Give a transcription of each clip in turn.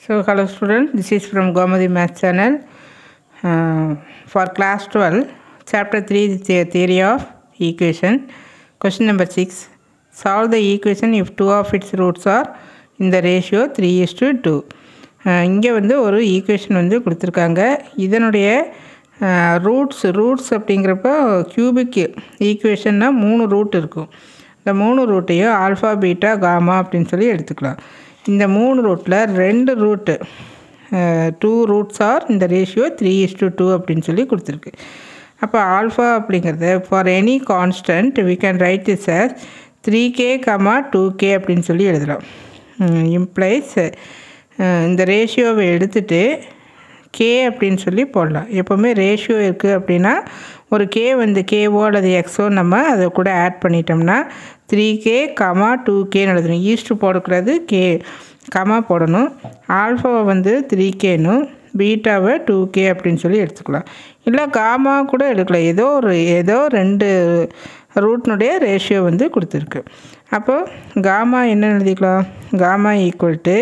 So, hello students, this is from Gomadi Math channel uh, for class 12, chapter 3, the theory of equation. Question number 6. Solve the equation if two of its roots are in the ratio 3 is to 2. இங்கே வந்து ஒரு equation வந்து கொடுத்துருக்காங்க இதனுடைய roots roots அப்படிங்கிறப்ப cubic ஈக்குவேஷன்னா மூணு root இருக்கும் இந்த மூணு ரூட்டையும் ஆல்ஃபா பீட்டா காமா அப்படின்னு சொல்லி எடுத்துக்கலாம் இந்த மூணு ரூட்டில் ரெண்டு ரூட்டு டூ ரூட்ஸ் ஆர் இந்த ratio three is to two அப்படின்னு சொல்லி கொடுத்துருக்கு அப்போ ஆல்ஃபா அப்படிங்கிறது for any constant we can write this as three K comma two K அப்படின்னு சொல்லி எழுதலாம் இம்ப்ளைஸ் இந்த ரேஷியோவை எடுத்துட்டு கே அப்படின்னு சொல்லி போடலாம் எப்போவுமே ரேஷியோ இருக்குது அப்படின்னா ஒரு கே வந்து கேவோ அல்லது எக்ஸோ நம்ம அதை கூட ஆட் பண்ணிட்டோம்னா த்ரீ கே கமா டூ கேன்னு எழுதணும் ஈஸ்ட்டு போடக்கூடாது கே கமா போடணும் ஆல்ஃபாவை வந்து த்ரீ கேனும் பீட்டாவை டூ கே அப்படின்னு சொல்லி எடுத்துக்கலாம் இல்லை காமா கூட எடுக்கலாம் ஏதோ ஒரு ஏதோ ரெண்டு ரூட்னுடைய ரேஷியோ வந்து கொடுத்துருக்கு அப்போது காமா என்ன எழுதிக்கலாம் காமா ஈக்குவல் டு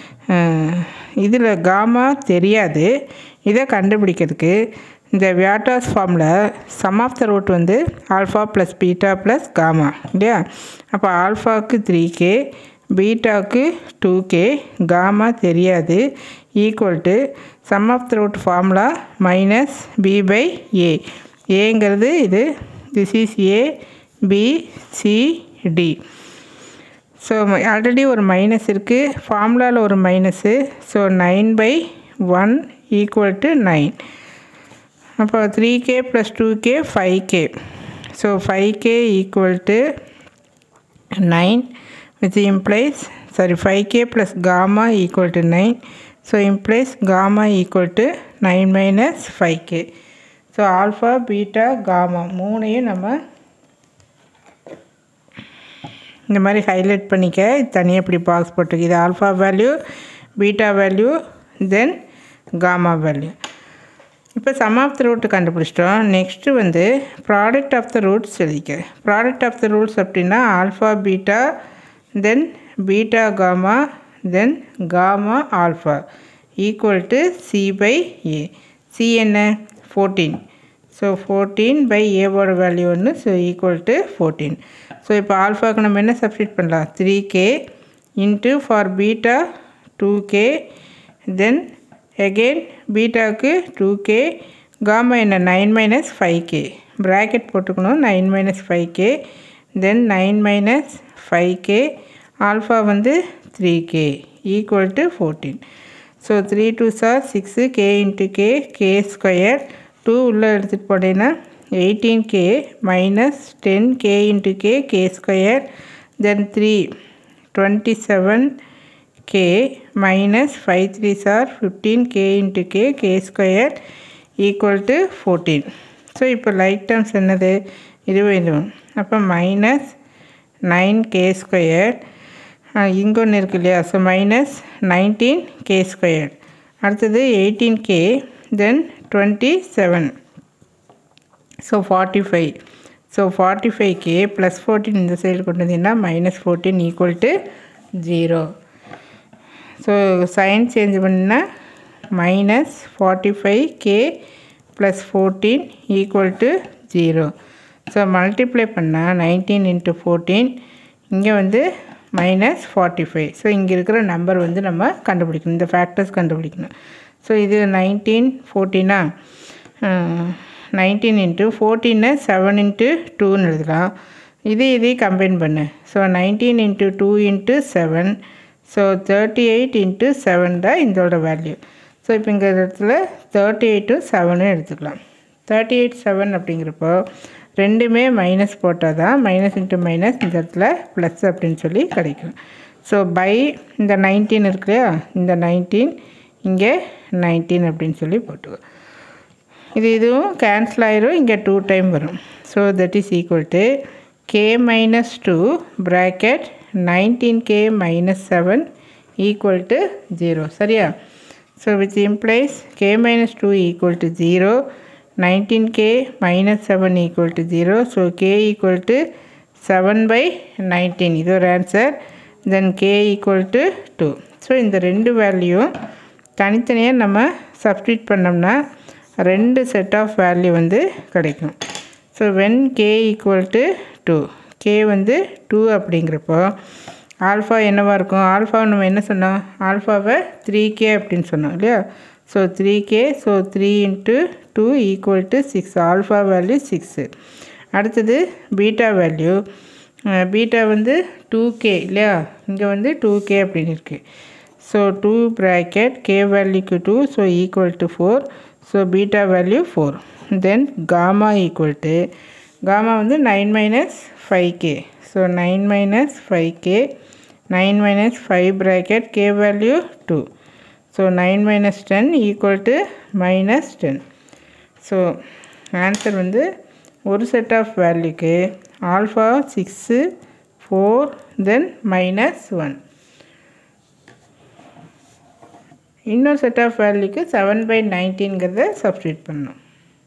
இதில் காமா தெரியாது இதை கண்டுபிடிக்கிறதுக்கு இந்த வியாட்டாஸ் ஃபார்மில் சம் ஆஃப் த ரூட் வந்து alpha plus beta plus gamma இல்லையா அப்போ ஆல்ஃபாவுக்கு த்ரீ கே பீட்டாவுக்கு டூ கே காமா தெரியாது equal to sum of the root formula minus B by A ஏங்கிறது இது this is A B C D so already ஒரு minus இருக்குது ஃபார்முலாவில் ஒரு minus so nine by one equal to nine அப்போ three K plus two K five K so five K equal to nine which implies sorry five K plus gamma equal to nine so implies gamma equal to nine minus five K so alpha beta gamma மூணையும் நம்ம இந்த மாதிரி highlight பண்ணிக்க தனியாக இப்படி box போட்டுருக்கு இது alpha value beta value then gamma value இப்போ சம் ஆஃப் த ரூட் கண்டுபிடிச்சிட்டோம் நெக்ஸ்ட்டு வந்து ப்ராடக்ட் ஆஃப் த ரூட்ஸ் எழுதிக்க ப்ராடக்ட் ஆஃப் த ரூட்ஸ் அப்படின்னா alpha beta then beta gamma then gamma alpha equal to C by A C என்ன fourteen so fourteen by ஏவோட வேல்யூ ஒன்று so equal to fourteen so இப்போ ஆல்ஃபாவுக்கு நம்ம என்ன சப்ஸ்டியூட் பண்ணலாம் three K into for beta two K then again பீட்டாவுக்கு டூ கே காமா என்ன nine minus five K bracket போட்டுக்கணும் nine minus five K then nine minus five K alpha வந்து three K equal to fourteen so three twos are six K into K K square two உள்ளே எடுத்துகிட்டு போனீங்கன்னா eighteen K minus ten K into K K square then three twenty seven K minus five threes are fifteen K into K K square equal to fourteen so இப்போ like terms என்னது இருபது இதுவும் அப்போ minus nine K square இங்கே ஒன்று இருக்கு இல்லையா so minus nineteen K square அடுத்தது eighteen K then twenty seven so forty five so forty five K plus fourteen இந்த சைடு கொண்டு வந்தீங்கன்னா minus fourteen equal to zero so sign change பண்ணினா minus forty five K plus fourteen equal to zero so multiply பண்ணால் nineteen into fourteen இங்கே வந்து minus forty five so இங்கே இருக்கிற number வந்து நம்ம கண்டுபிடிக்கணும் இந்த ஃபேக்டர்ஸ் கண்டுபிடிக்கணும் ஸோ இது நைன்டீன் ஃபோர்டீனா நைன்டீன் இன்ட்டு ஃபோர்டீனை செவன் இன்ட்டு டூன்னு எழுதலாம் இது இதையும் கம்பைன் பண்ணு so nineteen into two into seven so thirty eight into seven தான் இதோட வேல்யூ ஸோ இப்போ இங்கே இடத்துல தேர்ட்டி எயிட்டும் செவனும் எடுத்துக்கலாம் தேர்ட்டி எயிட் செவன் அப்படிங்கிறப்போ ரெண்டுமே மைனஸ் போட்டால் தான் மைனஸ் இன்ட்டு மைனஸ் இந்த இடத்துல ப்ளஸ் அப்படின்னு சொல்லி கிடைக்கும் ஸோ பை இந்த நைன்டீன் இருக்கு இல்லையா இந்த நைன்டீன் இங்கே நைன்டீன் அப்படின்னு சொல்லி போட்டுக்கோ இது இதுவும் கேன்சல் ஆயிரும் இங்கே டூ டைம் வரும் so that is equal to K minus two bracket nineteen K minus seven equal to zero சரியா so which implies K minus two equal to zero nineteen K minus seven equal to zero so K equal to seven by nineteen இது ஒரு answer then K equal to two so இந்த ரெண்டு வேல்யூவும் தனித்தனியாக நம்ம substitute பண்ணோம்னா ரெண்டு set of value வந்து கிடைக்கும் so when K equal to two K வந்து டூ அப்படிங்கிறப்போ ஆல்ஃபா என்னவாக இருக்கும் ஆல்ஃபா நம்ம என்ன சொன்னோம் ஆல்ஃபாவை த்ரீ கே அப்படின்னு சொன்னோம் இல்லையா so three K so three into two equal to six alpha value six அடுத்தது பீட்டா வேல்யூ பீட்டா வந்து டூ கே இல்லையா இங்கே வந்து டூ கே அப்படின்னு இருக்குது ஸோ டூ ப்ராக்கெட் கே வேல்யூக்கு two so equal to four so beta value four then gamma equal to gamma வந்து nine minus five K so nine minus five K nine minus five bracket K value two so nine minus ten equal to minus ten so answer வந்து ஒரு set of வேல்யூக்கு alpha six four then minus one இன்னொரு set of வேல்யூக்கு seven by நைன்டீன்கிறத substitute பண்ணணும்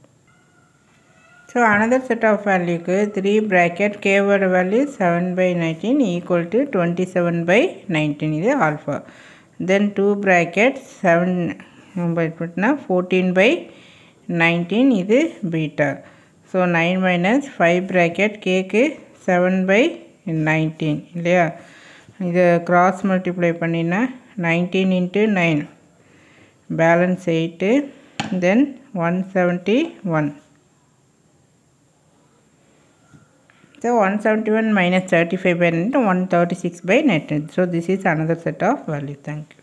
so another set of வேல்யூக்கு three bracket கேவோட value seven by nineteen equal to twenty seven by nineteen இது alpha then two bracket seven பண்ணினா fourteen by nineteen இது beta so nine minus five bracket கேக்கு seven by nineteen இல்லையா இதை cross multiply பண்ணினா nineteen into nine balance eight then one seventy one So 171 minus 35 by 9, 136 by 19. So this is another set of value. Thank you.